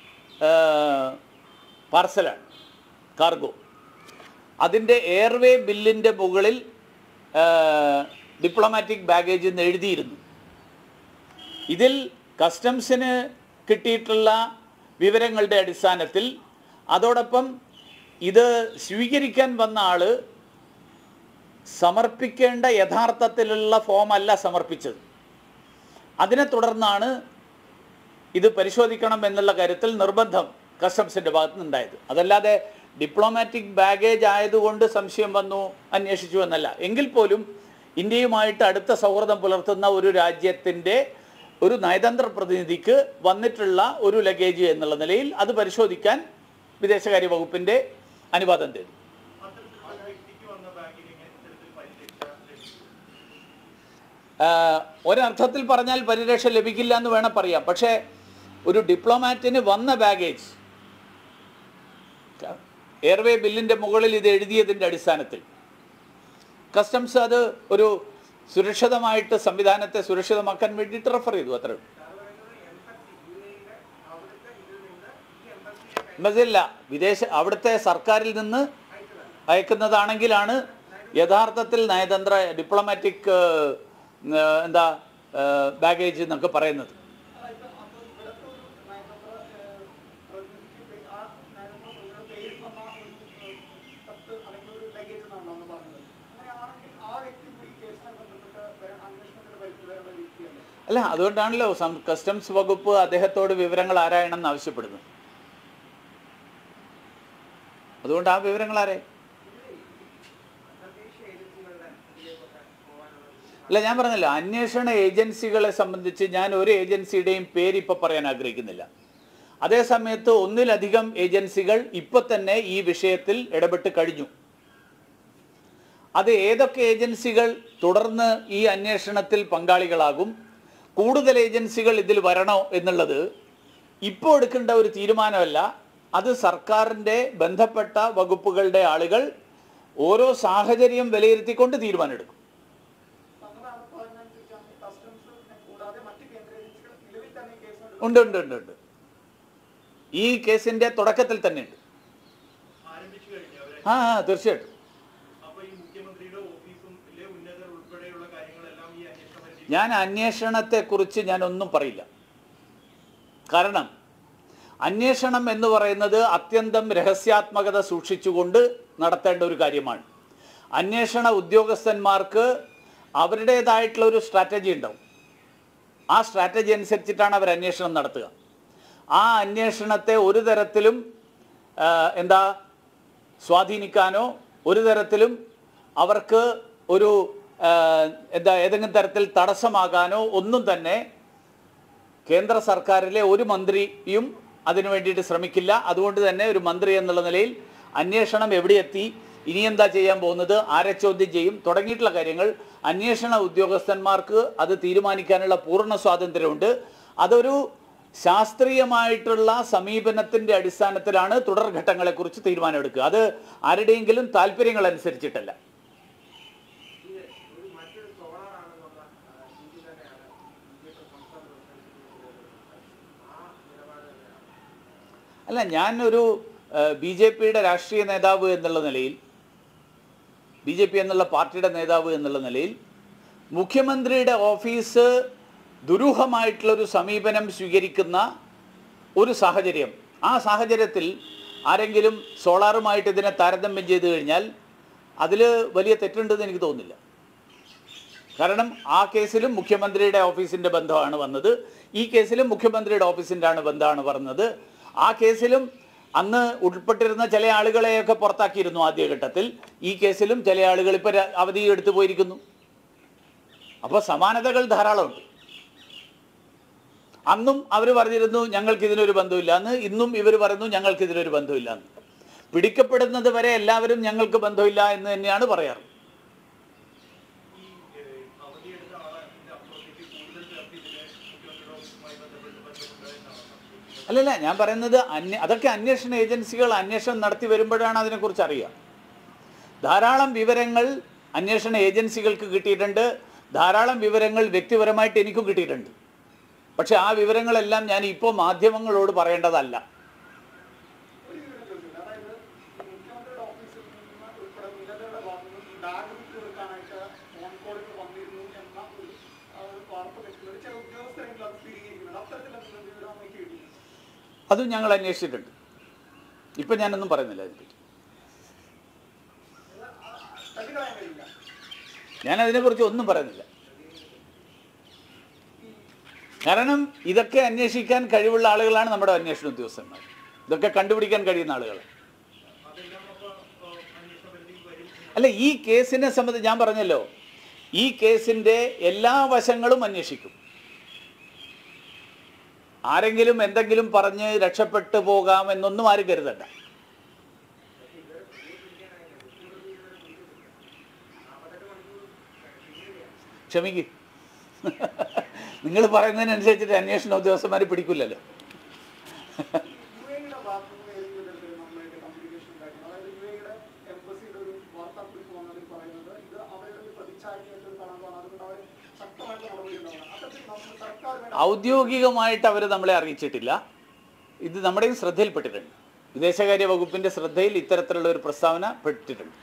പാർസലാണ് കാർഗോ അതിൻ്റെ എയർവേ ബില്ലിൻ്റെ മുകളിൽ ഡിപ്ലോമാറ്റിക് ബാഗേജ് എന്ന് എഴുതിയിരുന്നു ഇതിൽ കസ്റ്റംസിന് കിട്ടിയിട്ടുള്ള വിവരങ്ങളുടെ അടിസ്ഥാനത്തിൽ അതോടൊപ്പം ഇത് സ്വീകരിക്കാൻ വന്ന ആള് സമർപ്പിക്കേണ്ട യഥാർത്ഥത്തിലുള്ള ഫോം അല്ല സമർപ്പിച്ചത് അതിനെ തുടർന്നാണ് ഇത് പരിശോധിക്കണം എന്നുള്ള കാര്യത്തിൽ നിർബന്ധം കസ്റ്റംസിൻ്റെ ഭാഗത്ത് നിന്നുണ്ടായത് അതല്ലാതെ ഡിപ്ലോമാറ്റിക് ബാഗേജ് ആയതുകൊണ്ട് സംശയം വന്നു അന്വേഷിച്ചു എന്നല്ല എങ്കിൽ പോലും ഇന്ത്യയുമായിട്ട് അടുത്ത സൗഹൃദം പുലർത്തുന്ന ഒരു രാജ്യത്തിൻ്റെ ഒരു നയതന്ത്ര പ്രതിനിധിക്ക് വന്നിട്ടുള്ള ഒരു ലഗേജ് എന്നുള്ള നിലയിൽ അത് പരിശോധിക്കാൻ വിദേശകാര്യ വകുപ്പിൻ്റെ അനുവാദം തേടി ആഹ് ഒരർത്ഥത്തിൽ പറഞ്ഞാൽ പരിരക്ഷ ലഭിക്കില്ല എന്ന് വേണം പറയാം പക്ഷേ ഒരു ഡിപ്ലോമാറ്റിന് വന്ന ബാഗേജ് എയർവേ ബില്ലിൻ്റെ മുകളിൽ ഇത് എഴുതിയതിൻ്റെ അടിസ്ഥാനത്തിൽ കസ്റ്റംസ് അത് ഒരു സുരക്ഷിതമായിട്ട് സംവിധാനത്തെ സുരക്ഷിതമാക്കാൻ വേണ്ടിയിട്ട് റെഫർ ചെയ്തു അത്രേ ഉള്ളൂ എംബസിയില്ല വിദേശ അവിടുത്തെ സർക്കാരിൽ നിന്ന് അയക്കുന്നതാണെങ്കിലാണ് യഥാർത്ഥത്തിൽ നയതന്ത്ര ഡിപ്ലോമാറ്റിക് എന്താ ബാഗേജ് എന്നൊക്കെ പറയുന്നത് അതായത് അപ്പോൾ ഇവിടുത്തെ ഒരു നയതന്ത്ര ഏഹ്, പ്രതിനിധിക്ക് പേ- ആ നയതന്ത്ര പ്രതിനിധിയുടെ പേരിൽ വന്ന ഒരു ഏഹ്, കത്ത് അല്ലെങ്കിൽ ഒരു ലഗേജ് എന്നാണല്ലോ അന്ന് പറഞ്ഞത് അങ്ങനെയാണെങ്കിൽ ആ വ്യക്തി കൂടി ഈ കേസുമായി ബന്ധപ്പെട്ട് വര- അന്വേഷണത്തിന് പരിധി വരേണ്ട വ്യക്തിയല്ലേ അല്ല അതുകൊണ്ടാണല്ലോ സം- കസ്റ്റംസ് വകുപ്പ് അദ്ദേഹത്തോട് വിവരങ്ങൾ ആരായണം എന്ന് ആവശ്യപ്പെടുന്നത് അതുകൊണ്ട് ആ വിവരങ്ങൾ ആരെ അന്തർദേശീയ ഏജൻസികളുടെ ഇതിലേക്കൊക്കെ പോകാനുള്ള അല്ല ഞാൻ പറഞ്ഞല്ലോ അന്വേഷണ ഏജൻസികളെ സംബന്ധിച്ച് ഞാൻ ഒരു ഏജൻസിയുടെയും പേര് ഇപ്പോൾ പറയാൻ ആഗ്രഹിക്കുന്നില്ല അതേ സമയത്ത് ഒന്നിലധികം ഏജൻസികൾ ഇപ്പോൾ തന്നെ ഈ വിഷയത്തിൽ ഇടപെട്ട് കഴിഞ്ഞു അത് ഏതൊക്കെ ഏജൻസികൾ തുടർന്ന് ഈ അന്വേഷണത്തിൽ പങ്കാളികളാകും കൂടുതൽ ഏജൻസികൾ ഇതിൽ വരണോ എന്നുള്ളത് ഇപ്പോൾ എടുക്കേണ്ട ഒരു തീരുമാനമല്ല അത് സർക്കാരിൻ്റെ ബന്ധപ്പെട്ട വകുപ്പുകളുടെ ആളുകൾ ഓരോ സാഹചര്യം വിലയിരുത്തിക്കൊണ്ട് തീരുമാനമെടുക്കും അങ്ങനെ പറഞ്ഞനുസരിച്ചാണ് കസ്റ്റംസ് കൂടാതെ മറ്റ് കേന്ദ്ര ഏജൻസികൾ നിലവിൽ തന്നെ ഈ കേസുകൾ ഉണ്ട് ഉണ്ട് ഉണ്ട് ഉണ്ട് ഈ കേസിന്റെ തുടക്കത്തിൽ തന്നെ ഉണ്ട് ആരംഭിച്ചു കഴിഞ്ഞു അവരെ ആ ആ, തീർച്ചയായിട്ടും അപ്പൊ ഈ മുഖ്യമന്ത്രിയുടെ ഓഫീസും ഇല്ലേ ഉന്നതർ ഉൾപ്പെടെയുള്ള കാര്യങ്ങളെല്ലാം ഈ അന്വേഷണ പരിധി ഞാൻ അന്വേഷണത്തെക്കുറിച്ച് ഞാൻ ഒന്നും പറയില്ല കാരണം അന്വേഷണം എന്ന് പറയുന്നത് അത്യന്തം രഹസ്യാത്മകത സൂക്ഷിച്ചുകൊണ്ട് നടത്തേണ്ട ഒരു കാര്യമാണ് അന്വേഷണ ഉദ്യോഗസ്ഥന്മാർക്ക് അവരുടേതായിട്ടുള്ള ഒരു സ്ട്രാറ്റജി ഉണ്ടാവും ആ സ്ട്രാറ്റജി അനുസരിച്ചിട്ടാണ് അവർ അന്വേഷണം നടത്തുക ആ അന്വേഷണത്തെ ഒരു തരത്തിലും ആ, എന്താ സ്വാധീനിക്കാനോ ഒരു തരത്തിലും അവർക്ക് ഒരു ആ, എന്താ ഏതെങ്കിലും തരത്തിൽ തടസ്സമാകാനോ ഒന്നും തന്നെ കേന്ദ്ര സർക്കാരിലെ ഒരു മന്ത്രിയും അതിനു വേണ്ടിയിട്ട് ശ്രമിക്കില്ല അതുകൊണ്ട് തന്നെ ഒരു മന്ത്രി എന്നുള്ള നിലയിൽ അന്വേഷണം എവിടെ എത്തി ഇനി എന്താ ചെയ്യാൻ പോകുന്നത് ആരെ ചോദ്യം ചെയ്യും തുടങ്ങിയിട്ടുള്ള കാര്യങ്ങൾ അന്വേഷണ ഉദ്യോഗസ്ഥന്മാർക്ക് അത് തീരുമാനിക്കാനുള്ള പൂർണ്ണ സ്വാതന്ത്ര്യമുണ്ട് അതൊരു ശാസ്ത്രീയമായിട്ടുള്ള സമീപനത്തിൻ്റെ അടിസ്ഥാനത്തിലാണ് തുടർഘട്ടങ്ങളെക്കുറിച്ച് തീരുമാനമെടുക്കുക അത് ആരുടെയെങ്കിലും താല്പര്യങ്ങൾ അനുസരിച്ചിട്ടല്ല ഇത് ഒരു മറ്റൊരു സോളാറാണെന്നുള്ള രീതി തന്നെയാണ് ബി ജെ പി സംസ്ഥാന പ്രസിഡന്റ് ആ നിലപാട് തന്നെയാണ് അല്ല ഞാൻ ഒരു ബി ജെ പിയുടെ രാഷ്ട്രീയ നേതാവ് എന്നുള്ള നിലയിൽ ബി ജെ പി എന്നുള്ള പാർട്ടിയുടെ നേതാവ് എന്നുള്ള നിലയിൽ മുഖ്യമന്ത്രിയുടെ ഓഫീസ് ദുരൂഹമായിട്ടുള്ളൊരു സമീപനം സ്വീകരിക്കുന്ന ഒരു സാഹചര്യം ആ സാഹചര്യത്തിൽ ആരെങ്കിലും സോളാറുമായിട്ട് ഇതിനെ താരതമ്യം ചെയ്തു കഴിഞ്ഞാൽ അതിൽ വലിയ തെറ്റുണ്ടെന്ന് എനിക്ക് തോന്നുന്നില്ല കാരണം ആ കേസിലും മുഖ്യമന്ത്രിയുടെ ഓഫീസിൻ്റെ ബന്ധമാണ് വന്നത് ഈ കേസിലും മുഖ്യമന്ത്രിയുടെ ഓഫീസിൻ്റെ ആണ് ബന്ധമാണ് പറഞ്ഞത് ആ കേസിലും അന്ന് ഉൾപ്പെട്ടിരുന്ന ചില ആളുകളെയൊക്കെ പുറത്താക്കിയിരുന്നു ആദ്യഘട്ടത്തിൽ ഈ കേസിലും ചില ആളുകൾ ഇപ്പോൾ അവധി എടുത്തു പോയിരിക്കുന്നു അപ്പോൾ സമാനതകൾ ധാരാളമുണ്ട് അന്നും അവർ പറഞ്ഞിരുന്നു ഞങ്ങൾക്ക് ഇതിനൊരു ബന്ധമില്ല എന്ന് ഇന്നും ഇവർ പറയുന്നു ഞങ്ങൾക്ക് ഇതിനൊരു ബന്ധമില്ല എന്ന് പിടിക്കപ്പെടുന്നത് വരെ എല്ലാവരും ഞങ്ങൾക്ക് ബന്ധമില്ല എന്ന് തന്നെയാണ് പറയാറ് ഈ ഏഹ്, അവധിയെടുത്ത ആളതിന്റെ അപ്പുറത്തേക്ക് കൂടുതൽ പേർക്ക് ഇതിലെ മുഖ്യമന്ത്രിയുടെ ഓഫീസുമായി ബന്ധപ്പെട്ട് ബന്ധമുണ്ട് എന്നാണ് സംശയിക്കുന്നത് അല്ലല്ല ഞാൻ പറയുന്നത് അന്വ അതൊക്കെ അന്വേഷണ ഏജൻസികൾ അന്വേഷണം നടത്തി വരുമ്പോഴാണ് അതിനെക്കുറിച്ച് അറിയുക ധാരാളം വിവരങ്ങൾ അന്വേഷണ ഏജൻസികൾക്ക് കിട്ടിയിട്ടുണ്ട് ധാരാളം വിവരങ്ങൾ വ്യക്തിപരമായിട്ട് എനിക്കും കിട്ടിയിട്ടുണ്ട് പക്ഷെ ആ വിവരങ്ങളെല്ലാം ഞാൻ ഇപ്പോൾ മാധ്യമങ്ങളോട് പറയേണ്ടതല്ല ഒരു വിവരം ചോദിച്ചില്ല അതായത് ഈ മുഖ്യമന്ത്രിയുടെ ഓഫീസിൽ നിന്ന് ഉൾപ്പെടെ ഉന്നതരുടെ ഭാഗത്തു നിന്ന് ബാഗ് വിട്ട് വെക്കാനായിട്ട് ഫോൺ കോളുകൾ വന്നിരുന്നു എന്ന ഒരു ആ, ഒരു വാർത്ത വെച്ചിട്ടുണ്ട് ചില ഉദ്യോഗസ്ഥരെങ്കിലും അത് സ്ഥിരീകരിക്കുന്നുണ്ട് അത്തരത്തിലുള്ള എന്തെങ്കിലും വിവരം നമുക്ക് കിട്ടി അതും ഞങ്ങൾ അന്വേഷിച്ചിട്ടുണ്ട് ഇപ്പം ഞാനൊന്നും പറയുന്നില്ല അതിനെപ്പറ്റി തള്ളിക്കളയാൻ കഴിയില്ല ഞാൻ അതിനെക്കുറിച്ച് ഒന്നും പറയുന്നില്ല കാരണം ഇതൊക്കെ അന്വേഷിക്കാൻ കഴിവുള്ള ആളുകളാണ് നമ്മുടെ അന്വേഷണ ഉദ്യോഗസ്ഥന്മാർ ഇതൊക്കെ കണ്ടുപിടിക്കാൻ കഴിയുന്ന ആളുകൾ അതെല്ലാം അപ്പോൾ അന്വേഷണ പരിധിയിൽ വരും അല്ല ഈ കേസിനെ സംബന്ധിച്ച് ഞാൻ പറഞ്ഞല്ലോ ഈ കേസിൻ്റെ എല്ലാ വശങ്ങളും അന്വേഷിക്കും ആരെങ്കിലും എന്തെങ്കിലും പറഞ്ഞ് രക്ഷപ്പെട്ടു പോകാം എന്നൊന്നും ആരും കരുതണ്ട ക്ഷമിക്ക് നിങ്ങൾ പറയുന്നതിനനുസരിച്ചിട്ട് അന്വേഷണ ഉദ്യോഗസ്ഥന്മാർ പിടിക്കില്ലല്ലോ യു എയുടെ ഭാഗത്തു നിന്ന് ഏതെങ്കിലും തരത്തിൽ നമ്മളായിട്ട് കമ്മ്യൂണിക്കേഷൻ ഉണ്ടായിരുന്നു അതായത് യു എയുടെ എംബസിയുടെ ഒരു വാർത്താക്കുറിപ്പ് വന്നതിൽ പറയുന്നത് ഇത് അവരുടെ ഒരു പ്രതിച്ഛായയായിട്ട് ഒരു കാണുന്നതാണ് അതുകൊണ്ട് അവർ ശക്തമായിട്ട് നടപടി ഉണ്ടാവണം അത്തരത്തിൽ നമ്മൾ സർക്കാർ വേണ്ട ഔദ്യോഗികമായിട്ട് അവർ നമ്മളെ അറിയിച്ചിട്ടില്ല ഇത് നമ്മുടെയും ശ്രദ്ധയിൽപ്പെട്ടിട്ടുണ്ട് വിദേശകാര്യ വകുപ്പിന്റെ ശ്രദ്ധയിൽ ഇത്തരത്തിലുള്ള ഒരു പ്രസ്താവന പെട്ടിട്ടുണ്ട്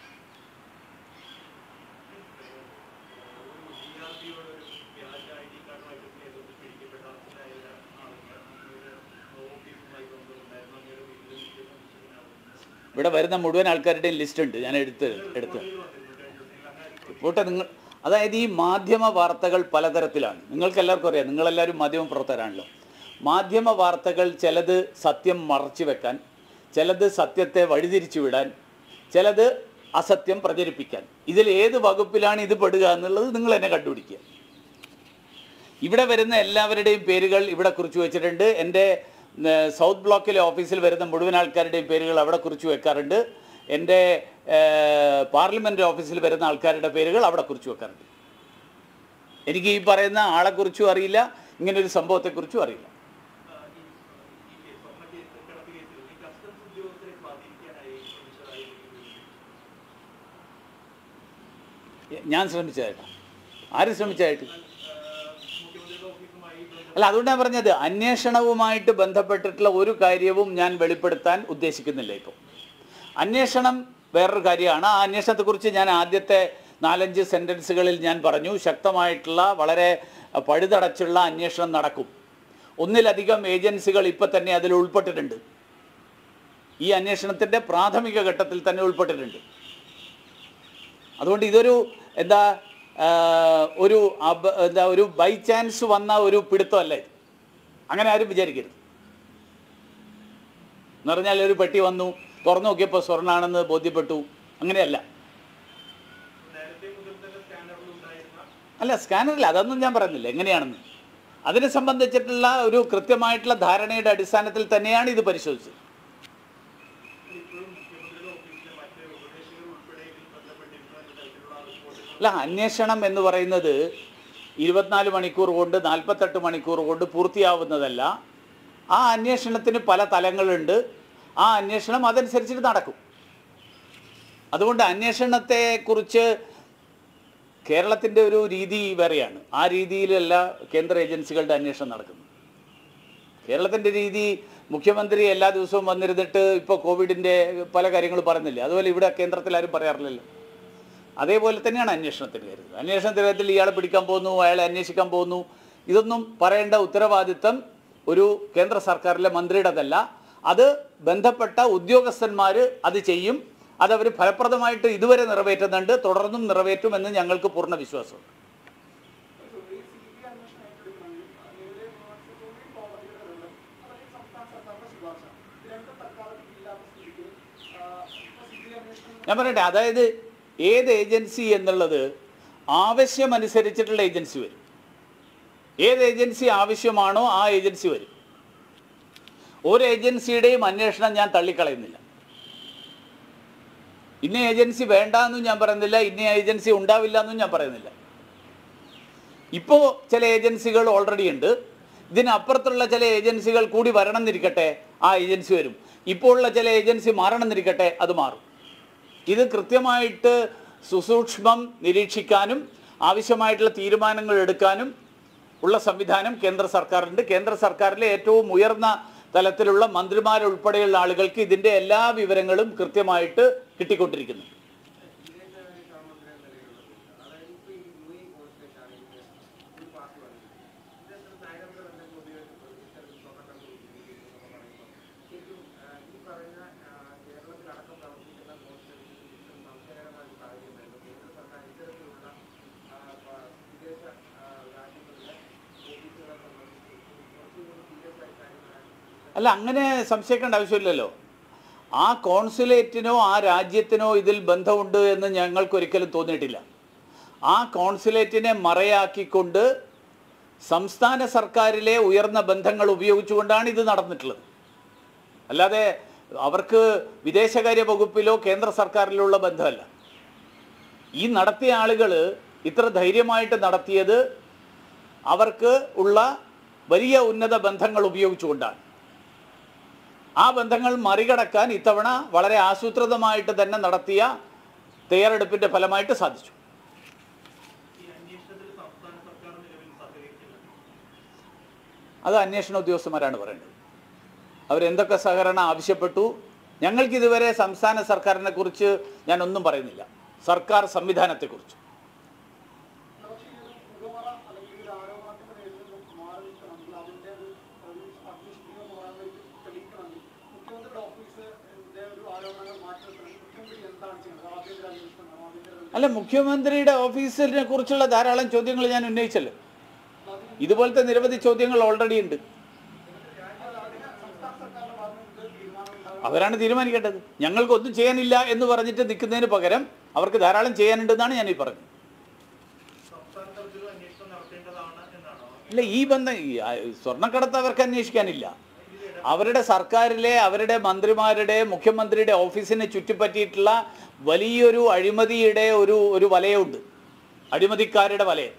DRPO ഒരു വ്യാജ ഐ ഡി കാർഡുമായിട്ട് ചെയ്തുകൊണ്ട് പിടിക്കപ്പെട്ട അറസ്റ്റിലായ ആളുകൾ അങ്ങയുടെ ഓഫീസുമായി ബന്ധമുണ്ടായിരുന്നു അങ്ങയുടെ വീട്ടിൽ നിരീക്ഷണത്തിനാവുന്നു ഇവിടെ വരുന്ന മുഴുവൻ ആൾക്കാരുടെയും ലിസ്റ്റ് ഉണ്ട് ഞാൻ എടുത്ത് എടുത്ത് പോട്ടെ നിങ്ങൾ അതായത് ഈ മാധ്യമ വാർത്തകൾ പലതരത്തിലാണ് നിങ്ങൾക്ക് എല്ലാവർക്കും അറിയാം നിങ്ങളെല്ലാവരും മാധ്യമ പ്രവർത്തകരാണല്ലോ മാധ്യമ വാർത്തകൾ ചിലത് സത്യം മറച്ചു വെക്കാൻ ചിലത് സത്യത്തെ വഴിതിരിച്ചു വിടാൻ ചിലത് അസത്യം പ്രചരിപ്പിക്കാൻ ഇതിൽ ഏത് വകുപ്പിലാണ് ഇത് പെടുക എന്നുള്ളത് നിങ്ങൾ തന്നെ കണ്ടുപിടിക്കുക ഇവിടെ വരുന്ന എല്ലാവരുടെയും പേരുകൾ ഇവിടെ കുറിച്ച് വെച്ചിട്ടുണ്ട് എൻ്റെ ഏർ, സൗത്ത് ബ്ലോക്കിലെ ഓഫീസിൽ വരുന്ന മുഴുവൻ ആൾക്കാരുടെയും പേരുകൾ അവിടെ കുറിച്ച് വെക്കാറുണ്ട് എൻ്റെ ഏർ, പാർലമെൻറ്റ് ഓഫീസിൽ വരുന്ന ആൾക്കാരുടെ പേരുകൾ അവിടെ കുറിച്ച് വെക്കാറുണ്ട് എനിക്ക് ഈ പറയുന്ന ആളെക്കുറിച്ചും അറിയില്ല ഇങ്ങനൊരു സംഭവത്തെക്കുറിച്ചും അറിയില്ല ഈ കേസ് സ്വർണ്ണ കേസ് കടത്ത് കേസിൽ ഈ കസ്റ്റംസ് ഉദ്യോഗസ്ഥരെ സ്വാധീനിക്കാനായി ശ്രമിച്ചതായി ഞാൻ ശ്രമിച്ചതായിട്ടാണ് ആരും ശ്രമിച്ചതായിട്ട് മുഖ്യമന്ത്രിയുടെ ഓഫീസുമായി ബന്ധപ്പെട്ട് അല്ല അതുകൊണ്ടാണ് പറഞ്ഞത് അന്വേഷണവുമായിട്ട് ബന്ധപ്പെട്ടിട്ടുള്ള ഒരു കാര്യവും ഞാൻ വെളിപ്പെടുത്താൻ ഉദ്ദേശിക്കുന്നില്ല ഇപ്പോൾ അന്വേഷണം വേറൊരു കാര്യമാണ് ആ അന്വേഷണത്തെക്കുറിച്ച് ഞാൻ ആദ്യത്തെ നാലഞ്ച് സെൻറ്റൻസുകളിൽ ഞാൻ പറഞ്ഞു ശക്തമായിട്ടുള്ള വളരെ പഴുതടച്ചുള്ള അന്വേഷണം നടക്കും ഒന്നിലധികം ഏജൻസികൾ ഇപ്പം തന്നെ അതിൽ ഉൾപ്പെട്ടിട്ടുണ്ട് ഈ അന്വേഷണത്തിൻ്റെ പ്രാഥമിക ഘട്ടത്തിൽ തന്നെ ഉൾപ്പെട്ടിട്ടുണ്ട് അതുകൊണ്ട് ഇതൊരു എന്താ ആ, ഒരു അബ- എന്താ ഒരു ബൈ ചാൻസ് വന്ന ഒരു പിടുത്തമല്ല ഇത് അങ്ങനെ ആരും വിചാരിക്കരുത് എന്ന് പറഞ്ഞാൽ ഒരു പെട്ടി വന്നു തുറന്നു നോക്കിയപ്പോൾ സ്വർണ്ണാണെന്ന് ബോധ്യപ്പെട്ടു അങ്ങനെയല്ല നേരത്തെ മുതൽ തന്നെ സ്കാനറിൽ ഉണ്ടായിരുന്ന അല്ല സ്കാനറില്ല അതൊന്നും ഞാൻ പറയുന്നില്ല എങ്ങനെയാണെന്ന് അതിനെ സംബന്ധിച്ചിട്ടുള്ള ഒരു കൃത്യമായിട്ടുള്ള ധാരണയുടെ അടിസ്ഥാനത്തിൽ തന്നെയാണ് ഇത് പരിശോധിച്ചത് ഇപ്പോഴും മുഖ്യമന്ത്രിയുടെ ഓഫീസിലെ മറ്റ് ഉപദേശകർ ഉൾപ്പെടെ ഇതിൽ ബന്ധപ്പെട്ടിരുന്നു എന്ന തരത്തിലുള്ള റിപ്പോർട്ടുകൾ അല്ല അന്വേഷണം എന്ന് പറയുന്നത് ഇരുപത്തിനാല് മണിക്കൂർ കൊണ്ട് നാൽപ്പത്തെട്ട് മണിക്കൂർ കൊണ്ട് പൂർത്തിയാവുന്നതല്ല ആ അന്വേഷണത്തിന് പല തലങ്ങളുണ്ട് ആ അന്വേഷണം അതനുസരിച്ചിട്ട് നടക്കും അതുകൊണ്ട് അന്വേഷണത്തെക്കുറിച്ച് കേരളത്തിൻ്റെ ഒരു രീതി വേറെയാണ് ആ രീതിയിലല്ല കേന്ദ്ര ഏജൻസികളുടെ അന്വേഷണം നടക്കുന്നത് കേരളത്തിൻ്റെ രീതി മുഖ്യമന്ത്രി എല്ലാ ദിവസവും വന്നിരുന്നിട്ട് ഇപ്പോൾ കോവിഡിൻ്റെ പല കാര്യങ്ങൾ പറയുന്നില്ല അതുപോലെ ഇവിടെ കേന്ദ്രത്തിൽ ആരും പറയാറില്ലല്ലോ അതേപോലെ തന്നെയാണ് അന്വേഷണത്തിന് കരുതുന്നത് അന്വേഷണത്തിൻ്റെ കാര്യത്തിൽ ഇയാളെ പിടിക്കാൻ പോകുന്നു അയാളെ അന്വേഷിക്കാൻ പോകുന്നു ഇതൊന്നും പറയേണ്ട ഉത്തരവാദിത്തം ഒരു കേന്ദ്ര സർക്കാരിലെ മന്ത്രിയുടേതല്ല അത് ബന്ധപ്പെട്ട ഉദ്യോഗസ്ഥന്മാർ അത് ചെയ്യും അതവർ ഫലപ്രദമായിട്ട് ഇതുവരെ നിറവേറ്റുന്നുണ്ട് തുടർന്നും നിറവേറ്റുമെന്ന് ഞങ്ങൾക്ക് പൂർണ്ണ വിശ്വാസമുണ്ട് ഈ CBI അന്വേഷണം ഏറ്റെടുക്കണമെങ്കിൽ നിലവിലെ യൂണിവേഴ്സിറ്റിയുടെയും കോടതിയുടെ ബന്ധം അല്ലെങ്കിൽ സംസ്ഥാന സർക്കാരിന്റെ ശുപാർശ ഇത് രണ്ടും തൽക്കാലത്തേക്ക് ഇല്ലാത്ത സ്ഥിതിക്ക് ഇപ്പോൾ സി ബി ഐ അന്വേഷണം ഞാൻ പറയട്ടെ അതായത് ഏത് ഏജൻസി എന്നുള്ളത് ആവശ്യമനുസരിച്ചിട്ടുള്ള ഏജൻസി വരും ഏത് ഏജൻസി ആവശ്യമാണോ ആ ഏജൻസി വരും ഒരു ഏജൻസിയുടെയും അന്വേഷണം ഞാൻ തള്ളിക്കളയുന്നില്ല ഇന്ന ഏജൻസി വേണ്ട എന്നും ഞാൻ പറയുന്നില്ല ഇന്ന ഏജൻസി ഉണ്ടാവില്ല എന്നും ഞാൻ പറയുന്നില്ല ഇപ്പോൾ ചില ഏജൻസികൾ ഓൾറെഡി ഉണ്ട് ഇതിനപ്പുറത്തുള്ള ചില ഏജൻസികൾ കൂടി വരണം എന്നിരിക്കട്ടെ ആ ഏജൻസി വരും ഇപ്പോൾ ഉള്ള ചില ഏജൻസി മാറണം എന്നിരിക്കട്ടെ അത് മാറും ഇത് കൃത്യമായിട്ട് സുസൂക്ഷ്മം നിരീക്ഷിക്കാനും ആവശ്യമായിട്ടുള്ള തീരുമാനങ്ങൾ എടുക്കാനും ഉള്ള സംവിധാനം കേന്ദ്ര സർക്കാരുണ്ട് കേന്ദ്ര സർക്കാരിലെ ഏറ്റവും ഉയർന്ന തലത്തിലുള്ള മന്ത്രിമാരുൾപ്പെടെയുള്ള ആളുകൾക്ക് ഇതിൻ്റെ എല്ലാ വിവരങ്ങളും കൃത്യമായിട്ട് കിട്ടിക്കൊണ്ടിരിക്കുന്നു വിദേശകാര്യ സഹമന്ത്രി എന്ന നിലയിലുള്ള അതായത് ഇപ്പോൾ ഈ യു എ കോൺസ്റ്റേറ്റാണ് ഇതിന് ഒരു പാർട്ടി വന്നത് ഇത്തരത്തിൽ നയതന്ത്ര ബന്ധങ്ങൾ ഉപയോഗിച്ച് ഇത്തരത്തിൽ സ്വർണ്ണക്കടത്ത് ഉപയോഗിക്കുന്നു എന്ന് പറയുമ്പോൾ ശരിക്കും ആ, ഈ പറയുന്ന ആ, കേരളത്തിലടക്കം പ്രവർത്തിക്കുന്ന കോൺസ്റ്റേറ്റിൽ ഇത്തരം സംശയകരമായ ഒരു സാഹചര്യമായിരുന്നു കേന്ദ്ര സർക്കാർ ഇത്തരത്തിലുള്ള ആ, പ- വിദേശ ആ, രാജ്യങ്ങളിലെ ഓഫീസുകളെ സംബന്ധിച്ച് കുറച്ചുകൂടി സീരിയസ് ആയി കാര്യങ്ങൾ അല്ല അങ്ങനെ സംശയിക്കേണ്ട ആവശ്യമില്ലല്ലോ ആ കോൺസുലേറ്റിനോ ആ രാജ്യത്തിനോ ഇതിൽ ബന്ധമുണ്ട് എന്ന് ഞങ്ങൾക്ക് ഒരിക്കലും തോന്നിയിട്ടില്ല ആ കോൺസുലേറ്റിനെ മറയാക്കിക്കൊണ്ട് സംസ്ഥാന സർക്കാരിലെ ഉയർന്ന ബന്ധങ്ങൾ ഉപയോഗിച്ചുകൊണ്ടാണ് ഇത് നടന്നിട്ടുള്ളത് അല്ലാതെ അവർക്ക് വിദേശകാര്യ വകുപ്പിലോ കേന്ദ്ര സർക്കാരിലുള്ള ബന്ധമല്ല ഈ നടത്തിയ ആളുകൾ ഇത്ര ധൈര്യമായിട്ട് നടത്തിയത് അവർക്ക് ഉള്ള വലിയ ഉന്നത ബന്ധങ്ങൾ ഉപയോഗിച്ചുകൊണ്ടാണ് ആ ബന്ധങ്ങൾ മറികടക്കാൻ ഇത്തവണ വളരെ ആസൂത്രിതമായിട്ട് തന്നെ നടത്തിയ തയ്യാറെടുപ്പിന്റെ ഫലമായിട്ട് സാധിച്ചു ഈ അന്വേഷണത്തിൽ സംസ്ഥാന സർക്കാർ നിലവിൽ സഹകരിക്കില്ല അത് അന്വേഷണ ഉദ്യോഗസ്ഥന്മാരാണ് പറയേണ്ടത് അവരെന്തൊക്കെ സഹകരണം ആവശ്യപ്പെട്ടു ഞങ്ങൾക്ക് ഇതുവരെ സംസ്ഥാന സർക്കാരിനെ കുറിച്ച് ഞാൻ ഒന്നും പറയുന്നില്ല സർക്കാർ സംവിധാനത്തെക്കുറിച്ച് പക്ഷേ ഈ ഒരു പുകമറ അല്ലെങ്കിൽ ഒരു ആരോപണത്തിന്റെ പേരിൽ നിന്ന് മാറി നിൽക്കണമെങ്കിൽ അതിന്റെ ഒരു ഒരു അഗ്നിശുദ്ധി എന്ന് പറയുന്നത് തെളിയിക്കണമെങ്കിൽ മുഖ്യമന്ത്രിയുടെ ഓഫീസിന്റെ ഒരു ആരോപണങ്ങൾ മാറ്റി നിർത്തണമെങ്കിൽ മുഖ്യമന്ത്രി എന്താണ് ചെയ്യുന്നത് ആഭ്യന്തര അന്വേഷണം ആഭ്യന്തര അല്ല മുഖ്യമന്ത്രിയുടെ ഓഫീസിനെ കുറിച്ചുള്ള ധാരാളം ചോദ്യങ്ങൾ ഞാൻ ഉന്നയിച്ചല്ലോ ഇതുപോലത്തെ നിരവധി ചോദ്യങ്ങൾ ഓൾറെഡി ഉണ്ട് സംസ്ഥാന സർക്കാരിന്റെ ഭാഗത്ത് നിന്ന് തീരുമാനം ഉണ്ടാകും അവരാണ് തീരുമാനിക്കേണ്ടത് ഞങ്ങൾക്കൊന്നും ചെയ്യാനില്ല എന്ന് പറഞ്ഞിട്ട് നിൽക്കുന്നതിന് പകരം അവർക്ക് ധാരാളം ചെയ്യാനുണ്ടെന്നാണ് ഞാൻ ഈ പറഞ്ഞത് സംസ്ഥാന തലത്തിലും അന്വേഷണം നടത്തേണ്ടതാണ് എന്നാണോ ഇല്ല ഈ ബന്ധം ഈ ആ, സ്വർണ്ണക്കടത്ത് അവർക്ക് അന്വേഷിക്കാനില്ല അവരുടെ സർക്കാരിലെ അവരുടെ മന്ത്രിമാരുടെ മുഖ്യമന്ത്രിയുടെ ഓഫീസിനെ ചുറ്റിപ്പറ്റിയിട്ടുള്ള വലിയൊരു അഴിമതിയുടെ ഒരു ഒരു വലയമുണ്ട് അഴിമതിക്കാരുടെ വലയം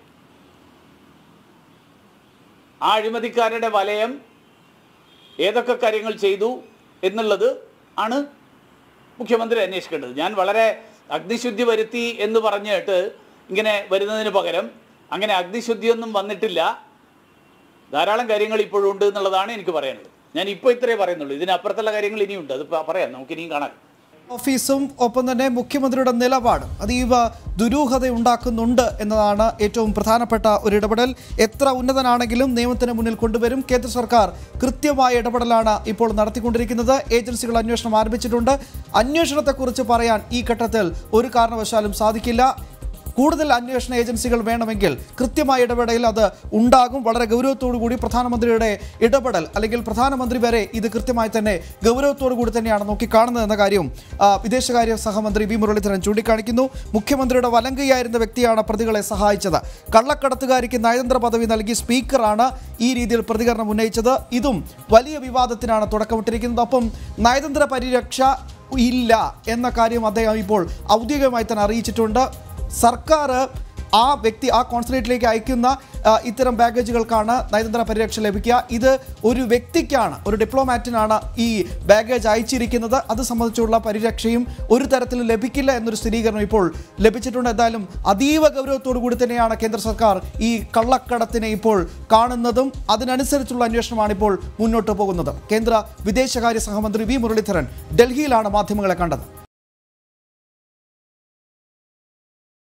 ആ അഴിമതിക്കാരുടെ വലയം ഏതൊക്കെ കാര്യങ്ങൾ ചെയ്തു എന്നുള്ളത് ആണ് മുഖ്യമന്ത്രി അന്വേഷിക്കേണ്ടത് ഞാൻ വളരെ അഗ്നിശുദ്ധി വരുത്തി എന്ന് പറഞ്ഞിട്ട് ഇങ്ങനെ വരുന്നതിന് പകരം അങ്ങനെ അഗ്നിശുദ്ധിയൊന്നും വന്നിട്ടില്ല ധാരാളം കാര്യങ്ങൾ ഇപ്പോഴും ഉണ്ട് എന്നുള്ളതാണ് എനിക്ക് പറയാനുള്ളത് ഞാൻ ഇപ്പോൾ ഇത്രേ പറയുന്നുള്ളൂ ഇതിനപ്പുറത്തുള്ള കാര്യങ്ങൾ ഇനിയുണ്ട് അത് പ- പറയാം നമുക്ക് ഇനിയും കാണാം ഓഫീസും ഒപ്പം തന്നെ മുഖ്യമന്ത്രിയുടെ നിലപാട് അതീവ ദുരൂഹത ഉണ്ടാക്കുന്നുണ്ട് എന്നതാണ് ഏറ്റവും പ്രധാനപ്പെട്ട ഒരു ഇടപെടൽ എത്ര ഉന്നതനാണെങ്കിലും നിയമത്തിന് മുന്നിൽ കൊണ്ടുവരും കേന്ദ്ര സർക്കാർ കൃത്യമായ ഇടപെടലാണ് ഇപ്പോൾ നടത്തിക്കൊണ്ടിരിക്കുന്നത് ഏജൻസികൾ അന്വേഷണം ആരംഭിച്ചിട്ടുണ്ട് അന്വേഷണത്തെക്കുറിച്ച് പറയാൻ ഈ ഘട്ടത്തിൽ ഒരു കാരണവശാലും സാധിക്കില്ല കൂടുതൽ അന്വേഷണ ഏജൻസികൾ വേണമെങ്കിൽ കൃത്യമായ ഇടപെടൽ അത് ഉണ്ടാകും വളരെ ഗൗരവത്തോടു കൂടി പ്രധാനമന്ത്രിയുടെ ഇടപെടൽ അല്ലെങ്കിൽ പ്രധാനമന്ത്രി വരെ ഇത് കൃത്യമായി തന്നെ ഗൗരവത്തോടു കൂടി തന്നെയാണ് നോക്കിക്കാണുന്നത് എന്ന കാര്യം ആ, വിദേശകാര്യ സഹമന്ത്രി വി മുരളീധരൻ ചൂണ്ടിക്കാണിക്കുന്നു മുഖ്യമന്ത്രിയുടെ വലങ്കയായിരുന്ന വ്യക്തിയാണ് പ്രതികളെ സഹായിച്ചത് കള്ളക്കടത്തുകാരിക്ക് നയതന്ത്ര പദവി നൽകി സ്പീക്കറാണ് ഈ രീതിയിൽ പ്രതികരണം ഉന്നയിച്ചത് ഇതും വലിയ വിവാദത്തിനാണ് തുടക്കമിട്ടിരിക്കുന്നത് ഒപ്പം നയതന്ത്ര പരിരക്ഷ ഇല്ല എന്ന കാര്യം അദ്ദേഹം ഇപ്പോൾ ഔദ്യോഗികമായി തന്നെ അറിയിച്ചിട്ടുണ്ട് സർക്കാർ ആ വ്യക്തി ആ കോൺസുലേറ്റിലേക്ക് അയക്കുന്ന ആ, ഇത്തരം ബാഗേജുകൾക്കാണ് നയതന്ത്ര പരിരക്ഷ ലഭിക്കുക ഇത് ഒരു വ്യക്തിക്കാണ് ഒരു ഡിപ്ലോമാറ്റിനാണ് ഈ ബാഗേജ് അയച്ചിരിക്കുന്നത് അത് സംബന്ധിച്ചുള്ള പരിരക്ഷയും ഒരു തരത്തിലും ലഭിക്കില്ല എന്നൊരു സ്ഥിരീകരണം ഇപ്പോൾ ലഭിച്ചിട്ടുണ്ട് എന്തായാലും അതീവ ഗൗരവത്തോടു കൂടി തന്നെയാണ് കേന്ദ്ര സർക്കാർ ഈ കള്ളക്കടത്തിനെ ഇപ്പോൾ കാണുന്നതും അതിനനുസരിച്ചുള്ള അന്വേഷണമാണ് ഇപ്പോൾ മുന്നോട്ട് പോകുന്നത് കേന്ദ്ര വിദേശകാര്യ സഹമന്ത്രി വി മുരളീധരൻ ഡൽഹിയിലാണ് മാധ്യമങ്ങളെ കണ്ടത്